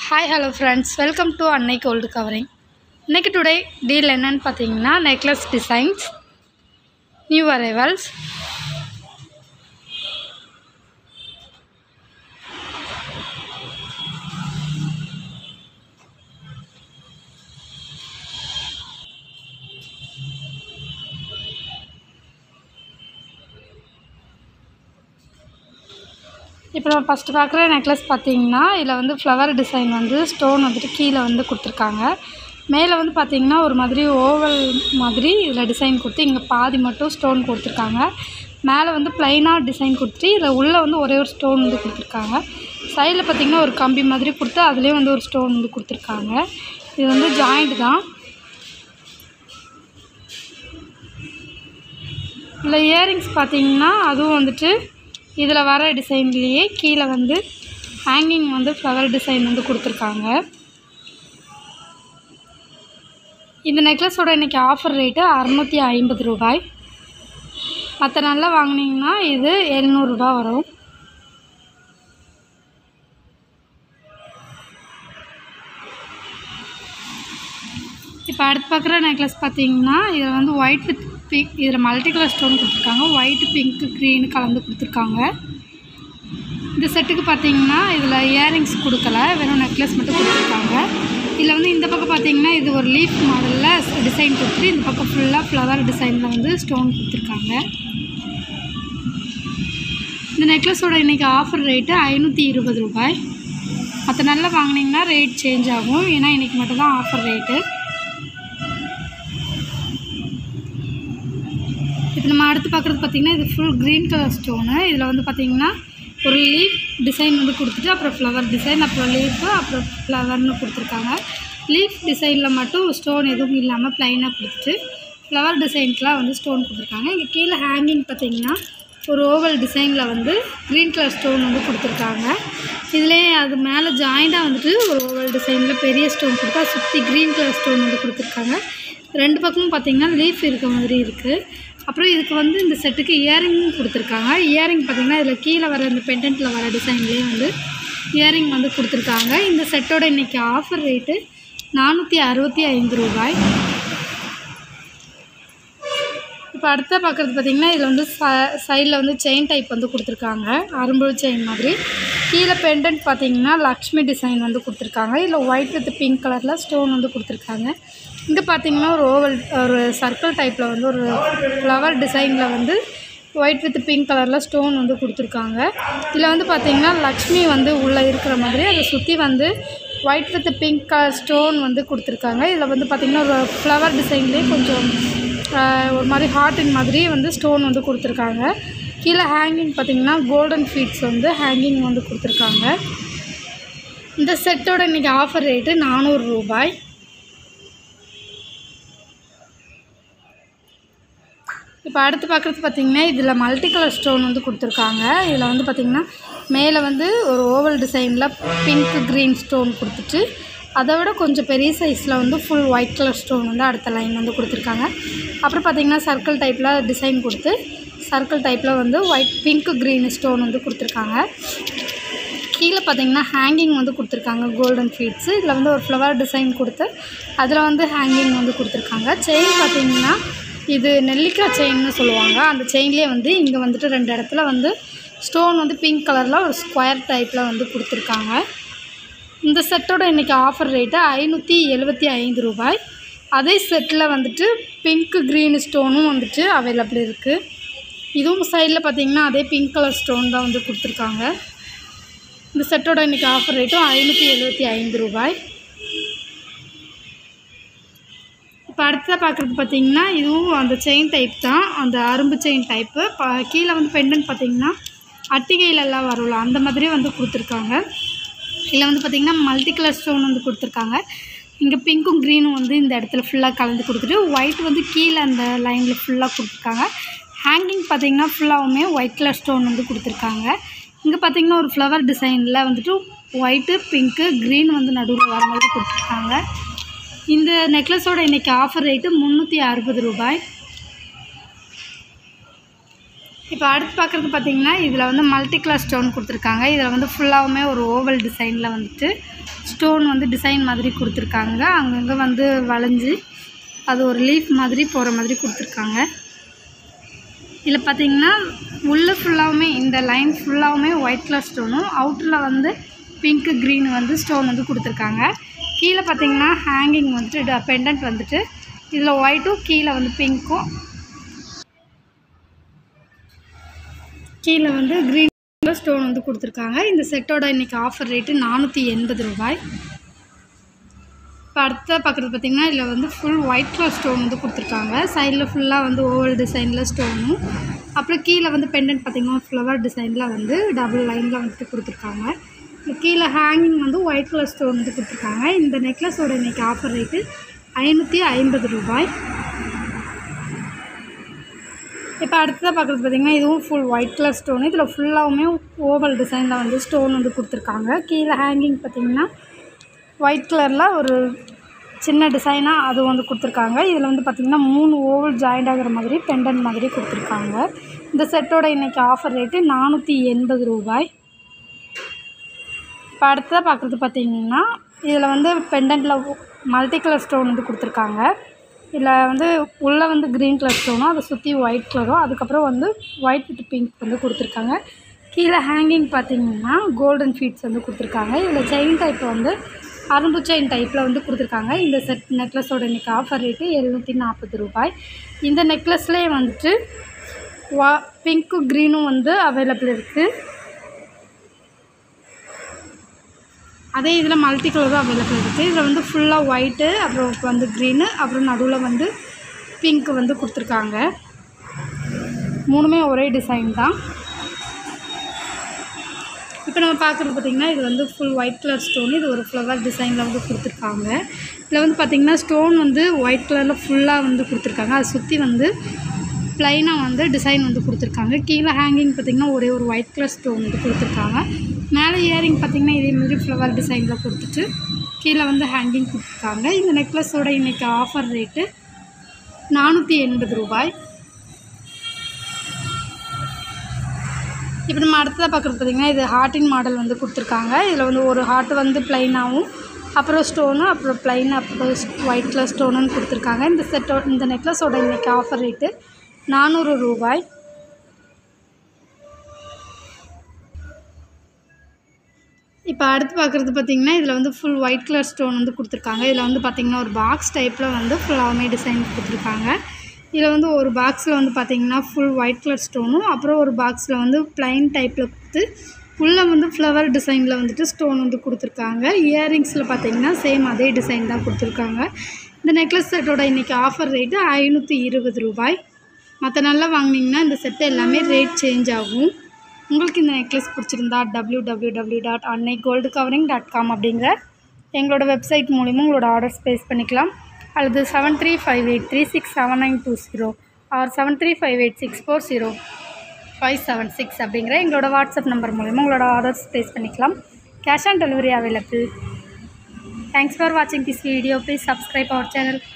hi hello friends welcome to Annai gold covering இன்றைக்கி today deal என்னன்னு பார்த்தீங்கன்னா நெக்லஸ் டிசைன்ஸ் நியூ அரைவல்ஸ் இப்போ நம்ம ஃபஸ்ட்டு பார்க்குற நெக்லஸ் பார்த்தீங்கன்னா இதில் வந்து ஃப்ளவர் டிசைன் வந்து ஸ்டோன் வந்துட்டு கீழே வந்து கொடுத்துருக்காங்க மேலே வந்து பார்த்தீங்கன்னா ஒரு மாதிரி ஓவல் மாதிரி இதில் டிசைன் கொடுத்து இங்கே பாதி மட்டும் ஸ்டோன் கொடுத்துருக்காங்க மேலே வந்து ப்ளைனாக டிசைன் கொடுத்துட்டு இதில் உள்ளே வந்து ஒரே ஒரு ஸ்டோன் வந்து கொடுத்துருக்காங்க சைடில் பார்த்தீங்கன்னா ஒரு கம்பி மாதிரி கொடுத்து அதுலேயும் வந்து ஒரு ஸ்டோன் வந்து கொடுத்துருக்காங்க இது வந்து ஜாயிண்ட் தான் இல்லை இயரிங்ஸ் பார்த்தீங்கன்னா அதுவும் வந்துட்டு இதில் வர டிசைன்லேயே கீழே வந்து ஹேங்கிங் வந்து ஃப்ளவர் டிசைன் வந்து கொடுத்துருக்காங்க இந்த நெக்லஸோட இன்றைக்கி ஆஃபர் ரேட்டு அறநூற்றி ஐம்பது ரூபாய் மற்ற நாளில் வாங்கினீங்கன்னா இது எழுநூறுபா வரும் இப்போ அடுத்து பார்க்குற நெக்லஸ் பார்த்தீங்கன்னா இதில் வந்து ஒயிட் வித் பிங்க் இதில் மல்டி கலர் ஸ்டோன் கொடுத்துருக்காங்க ஒயிட்டு பிங்க்கு க்ரீனு கலந்து கொடுத்துருக்காங்க இந்த செட்டுக்கு பார்த்தீங்கன்னா இதில் இயரிங்ஸ் கொடுக்கல வெறும் நெக்லஸ் மட்டும் கொடுத்துருக்காங்க இதில் வந்து இந்த பக்கம் பார்த்தீங்கன்னா இது ஒரு லீஃப் மாடலில் டிசைன் கொடுத்துட்டு இந்த பக்கம் ஃபுல்லாக ஃப்ளவர் டிசைனில் வந்து ஸ்டோன் கொடுத்துருக்காங்க இந்த நெக்லஸோட இன்றைக்கி ஆஃபர் ரேட்டு ஐநூற்றி இருபது ரூபாய் மற்ற நாளில் வாங்கினீங்கன்னா ரேட் சேஞ்ச் ஆகும் ஏன்னா இன்றைக்கி மட்டும்தான் ஆஃபர் ரேட்டு இப்போ நம்ம அடுத்து பார்க்குறது பார்த்திங்கன்னா இது ஃபுல் க்ரீன் கலர் ஸ்டோனு இதில் வந்து பார்த்திங்கன்னா ஒரு லீஃப் டிசைன் வந்து கொடுத்துட்டு அப்புறம் ஃப்ளவர் டிசைன் அப்புறம் லீஃபு அப்புறம் ஃப்ளவர்னு கொடுத்துருக்காங்க லீஃப் டிசைனில் மட்டும் ஸ்டோன் எதுவும் இல்லாமல் ப்ளைனாக கொடுத்துட்டு ஃப்ளவர் டிசைனுக்குலாம் வந்து ஸ்டோன் கொடுத்துருக்காங்க இங்கே கீழே ஹேங்கிங் பார்த்திங்கன்னா ஒரு ஓவல் டிசைனில் வந்து க்ரீன் கலர் ஸ்டோன் வந்து கொடுத்துருக்காங்க இதுலேயே அது மேலே ஜாயிண்டாக வந்துட்டு ஒரு ஓவல் டிசைனில் பெரிய ஸ்டோன் கொடுத்தா சுற்றி க்ரீன் கலர் ஸ்டோன் வந்து கொடுத்துருக்காங்க ரெண்டு பக்கமும் பார்த்திங்கன்னா லீஃப் இருக்க மாதிரி இருக்குது அப்புறம் இதுக்கு வந்து இந்த செட்டுக்கு இயரிங்கும் கொடுத்துருக்காங்க இயரிங் பார்த்திங்கன்னா இதில் கீழே வர இந்த பெண்டன்ட்டில் வர டிசைன்லேயே வந்து இயரிங் வந்து கொடுத்துருக்காங்க இந்த செட்டோட இன்றைக்கி ஆஃபர் ரேட்டு நானூற்றி அறுபத்தி ஐந்து ரூபாய் இப்போ அடுத்த பார்க்குறது பார்த்திங்கன்னா இதில் வந்து ச சைடில் வந்து செயின் டைப் வந்து கொடுத்துருக்காங்க அரும்புழு செயின் மாதிரி கீழே பெண்டன்ட் பார்த்திங்கன்னா லக்ஷ்மி டிசைன் வந்து கொடுத்துருக்காங்க இதில் ஒயிட் வித் பிங்க் கலரில் ஸ்டோன் வந்து கொடுத்துருக்காங்க இங்கே பார்த்திங்கன்னா ஒரு ஓவல் ஒரு சர்க்கிள் டைப்பில் வந்து ஒரு ஃப்ளவர் டிசைனில் வந்து ஒயிட் வித் பிங்க் கலரில் ஸ்டோன் வந்து கொடுத்துருக்காங்க இதில் வந்து பார்த்திங்கன்னா லக்ஷ்மி வந்து உள்ளே இருக்கிற மாதிரி அதை சுற்றி வந்து white with pink colour stone வந்து கொடுத்துருக்காங்க இதில் வந்து பார்த்திங்கன்னா ஒரு ஃப்ளவர் டிசைன்லேயே கொஞ்சம் ஒரு மாதிரி ஹார்ட்டின் மாதிரி வந்து ஸ்டோன் வந்து கொடுத்துருக்காங்க கீழே ஹேங்கிங் பார்த்திங்கன்னா கோல்டன் ஃபீட்ஸ் வந்து ஹேங்கிங் வந்து கொடுத்துருக்காங்க இந்த செட்டோட இன்றைக்கி ஆஃபர் ரேட்டு நானூறு ரூபாய் இப்போ அடுத்து பார்க்குறது பார்த்திங்கன்னா இதில் மல்டி கலர் ஸ்டோன் வந்து கொடுத்துருக்காங்க இதில் வந்து பார்த்திங்கன்னா மேலே வந்து ஒரு ஓவல் டிசைனில் பிங்க் க்ரீன் ஸ்டோன் கொடுத்துட்டு அதை விட கொஞ்சம் பெரிய சைஸில் வந்து ஃபுல் ஒயிட் கலர் ஸ்டோன் வந்து அடுத்த லைன் வந்து கொடுத்துருக்காங்க அப்புறம் பார்த்திங்கன்னா சர்க்கிள் டைப்பில் டிசைன் கொடுத்து சர்க்கிள் டைப்பில் வந்து ஒயிட் பிங்க் க்ரீன் ஸ்டோன் வந்து கொடுத்துருக்காங்க கீழே பார்த்திங்கன்னா ஹேங்கிங் வந்து கொடுத்துருக்காங்க கோல்டன் ஃபீட்ஸு இதில் வந்து ஒரு ஃப்ளவர் டிசைன் கொடுத்து அதில் வந்து ஹேங்கிங் வந்து கொடுத்துருக்காங்க செயின் பார்த்திங்கன்னா இது நெல்லிக்காய் செயின்னு சொல்லுவாங்க அந்த செயின்லேயே வந்து இங்கே வந்துட்டு ரெண்டு இடத்துல வந்து ஸ்டோன் வந்து பிங்க் கலரில் ஒரு ஸ்கொயர் டைப்பில் வந்து கொடுத்துருக்காங்க இந்த செட்டோட இன்றைக்கி ஆஃபர் ரேட்டு ஐநூற்றி எழுபத்தி ஐந்து ரூபாய் அதே செட்டில் வந்துட்டு பிங்க் க்ரீன் ஸ்டோனும் வந்துட்டு அவைலபிள் இருக்குது இதுவும் சைடில் பார்த்திங்கன்னா அதே பிங்க் கலர் ஸ்டோன் தான் வந்து கொடுத்துருக்காங்க இந்த செட்டோட இன்றைக்கி ஆஃபர் ரேட்டும் ஐநூற்றி எழுபத்தி ஐந்து ரூபாய் இப்போ அடுத்ததாக பார்க்குறது பார்த்திங்கன்னா இதுவும் அந்த செயின் டைப் தான் அந்த அரும்பு செயின் டைப்பு ப கீழே வந்து பெண்டன் பார்த்திங்கன்னா அட்டிகையிலெல்லாம் வரும்ல அந்த மாதிரி வந்து கொடுத்துருக்காங்க இதில் வந்து பார்த்திங்கன்னா மல்டி கலர் ஸ்டோன் வந்து கொடுத்துருக்காங்க இங்கே பிங்க்கும் க்ரீனும் வந்து இந்த இடத்துல ஃபுல்லாக கலந்து கொடுத்துட்டு ஒயிட் வந்து கீழே அந்த லைனில் ஃபுல்லாக கொடுத்துருக்காங்க ஹேங்கிங் பார்த்திங்கன்னா ஃபுல்லாகவுமே ஒயிட் கலர் ஸ்டோன் வந்து கொடுத்துருக்காங்க இங்கே பார்த்திங்கன்னா ஒரு ஃப்ளவர் டிசைனில் வந்துட்டு ஒயிட்டு பிங்க்கு க்ரீன் வந்து நடுவில் வர மாதிரி கொடுத்துருக்காங்க இந்த நெக்லஸோட இன்றைக்கி ஆஃபர் ரேட்டு முந்நூற்றி அறுபது ரூபாய் இப்போ அடுத்து பார்க்குறது பார்த்தீங்கன்னா இதில் வந்து மல்டி கலர் ஸ்டோன் கொடுத்துருக்காங்க இதில் வந்து ஃபுல்லாகவுமே ஒரு ஓவல் டிசைனில் வந்துட்டு ஸ்டோன் வந்து டிசைன் மாதிரி கொடுத்துருக்காங்க அங்கங்கே வந்து வளைஞ்சு அது ஒரு லீஃப் மாதிரி போகிற மாதிரி கொடுத்துருக்காங்க இதில் பார்த்தீங்கன்னா உள்ளே ஃபுல்லாகவுமே இந்த லைன் ஃபுல்லாகவுமே ஒயிட் கலர் ஸ்டோனும் அவுட்டரில் வந்து பிங்க்கு க்ரீன் வந்து ஸ்டோன் வந்து கொடுத்துருக்காங்க கீழே பார்த்தீங்கன்னா ஹேங்கிங் வந்துட்டு பெண்டன்ட் வந்துட்டு இதில் ஒயிட்டும் கீழே வந்து பிங்க்கும் கீழே வந்து க்ரீன் ஸ்டோன் வந்து கொடுத்துருக்காங்க இந்த செட்டோட இன்றைக்கி ஆஃபர் ரேட்டு நானூற்றி எண்பது ரூபாய் இப்போ அடுத்த பார்க்குறது பார்த்திங்கன்னா இதில் வந்து ஃபுல் ஒயிட் கலர் ஸ்டோன் வந்து கொடுத்துருக்காங்க சைடில் ஃபுல்லாக வந்து ஓவல் டிசைனில் ஸ்டோனும் அப்புறம் கீழே வந்து பெண்டன்ட் பார்த்திங்கன்னா ஃப்ளவர் டிசைனில் வந்து டபுள் லைனில் வந்துட்டு கொடுத்துருக்காங்க இந்த கீழே ஹேங்கிங் வந்து ஒயிட் கலர் ஸ்டோன் வந்து கொடுத்துருக்காங்க இந்த நெக்லஸோட இன்றைக்கி ஆஃபர் ரேட்டு ஐநூற்றி ஐம்பது ரூபாய் இப்போ அடுத்ததாக பார்க்குறது பார்த்திங்கன்னா இதுவும் ஃபுல் ஒயிட் கலர் ஸ்டோன் இதில் ஃபுல்லாகவுமே ஓவல் டிசைனில் வந்து ஸ்டோன் வந்து கொடுத்துருக்காங்க கீழே ஹேங்கிங் பார்த்திங்கன்னா ஒயிட் கலரில் ஒரு சின்ன டிசைனாக அது வந்து கொடுத்துருக்காங்க இதில் வந்து பார்த்திங்கன்னா மூணு ஓவல் ஜாயிண்ட் ஆகிற மாதிரி பெண்டன் மாதிரி கொடுத்துருக்காங்க இந்த செட்டோட இன்றைக்கி ஆஃபர் ரேட்டு நானூற்றி எண்பது ரூபாய் இப்போ அடுத்ததாக பார்க்குறது பார்த்திங்கன்னா இதில் வந்து பெண்டன்ட்டில் மல்டி கலர் ஸ்டோன் வந்து கொடுத்துருக்காங்க இதில் வந்து உள்ளே வந்து க்ரீன் கலர் ஸ்டோனும் அதை சுற்றி ஒயிட் கலரும் அதுக்கப்புறம் வந்து ஒயிட் வித் பிங்க் வந்து கொடுத்துருக்காங்க கீழே ஹேங்கிங் பார்த்தீங்கன்னா கோல்டன் ஃபீட்ஸ் வந்து கொடுத்துருக்காங்க இதில் செயின் டைப் வந்து அரும்பு செயின் டைப்பில் வந்து கொடுத்துருக்காங்க இந்த செட் நெக்லஸோட இன்றைக்கி ஆஃபர் ரேட்டு எழுநூற்றி நாற்பது ரூபாய் இந்த நெக்லஸ்லேயே வந்துட்டு வா பிங்க்கும் க்ரீனும் வந்து அவைலபிள் இருக்குது அதே இதில் மல்டி கலரும் அவைலபிள் இருக்குது இதில் வந்து ஃபுல்லாக ஒயிட்டு அப்புறம் வந்து க்ரீனு அப்புறம் நடுவில் வந்து பிங்க் வந்து கொடுத்துருக்காங்க மூணுமே ஒரே டிசைன் தான் இப்போ நம்ம பார்க்குறது பார்த்திங்கன்னா இது வந்து ஃபுல் ஒயிட் கலர் ஸ்டோன் இது ஒரு ஃப்ளவர் டிசைனில் வந்து கொடுத்துருக்காங்க இதில் வந்து பார்த்திங்கன்னா ஸ்டோன் வந்து ஒயிட் கலரில் ஃபுல்லாக வந்து கொடுத்துருக்காங்க அதை சுற்றி வந்து ப்ளைனாக வந்து டிசைன் வந்து கொடுத்துருக்காங்க கீழே ஹேங்கிங் பார்த்திங்கன்னா ஒரே ஒரு ஒயிட் கலர் ஸ்டோன் வந்து கொடுத்துருக்காங்க மேலே இயரிங் பார்த்திங்கன்னா இதே மாதிரி ஃப்ளவர் டிசைனில் கொடுத்துட்டு கீழே வந்து ஹேங்கிங் கொடுத்துருக்காங்க இந்த நெக்லஸோட இன்றைக்கி ஆஃபர் ரேட்டு நானூற்றி எண்பது ரூபாய் இப்போ நம்ம அடுத்ததாக பார்க்குறது பார்த்திங்கன்னா இது ஹார்ட்டின் மாடல் வந்து கொடுத்துருக்காங்க இதில் வந்து ஒரு ஹார்ட் வந்து ப்ளைனாகவும் அப்புறம் ஸ்டோனு அப்புறம் ப்ளைன் அப்புறம் ஒயிட் கலர் ஸ்டோனுன்னு கொடுத்துருக்காங்க இந்த செட்டோ இந்த நெக்லஸோட இன்றைக்கி ஆஃபர் ரேட்டு நானூறு ரூபாய் இப்போ அடுத்து பார்க்குறது பார்த்திங்கன்னா இதில் வந்து ஃபுல் ஒயிட் கலர் ஸ்டோன் வந்து கொடுத்துருக்காங்க இதில் வந்து பார்த்திங்கன்னா ஒரு பாக்ஸ் டைப்பில் வந்து ஃபுல்லாகவுமே டிசைன் கொடுத்துருக்காங்க இதில் வந்து ஒரு பாக்ஸில் வந்து பார்த்திங்கன்னா ஃபுல் ஒயிட் கலர் ஸ்டோனும் அப்புறம் ஒரு பாக்ஸில் வந்து ப்ளைன் டைப்பில் கொடுத்து உள்ளே வந்து ஃப்ளவர் டிசைனில் வந்துட்டு ஸ்டோன் வந்து கொடுத்துருக்காங்க இயரிங்ஸில் பார்த்தீங்கன்னா சேம் அதே டிசைன் தான் கொடுத்துருக்காங்க இந்த நெக்லஸ் செட்டோட இன்றைக்கி ஆஃபர் ரேட்டு ஐநூற்றி இருபது ரூபாய் மற்ற நல்லா வாங்கினீங்கன்னா இந்த செட்டு எல்லாமே ரேட் சேஞ்ச் ஆகும் உங்களுக்கு இந்த நெக்லஸ் பிடிச்சிருந்தா W W W dot Annai gold covering dot com அப்படிங்கிற எங்களோட வெப்சைட் மூலிமா உங்களோட ஆர்டர்ஸ் ப்ளேஸ் பண்ணிக்கலாம் அல்லது seven three five eight three six seven nine two zero or seven three five eight six four zero five seven six அப்படிங்கிற எங்களோட WhatsApp number மூலிமா உங்களோட ஆர்டர்ஸ் ப்ளேஸ் பண்ணிக்கலாம் cash on delivery available thanks for வாட்சிங் this video please subscribe our channel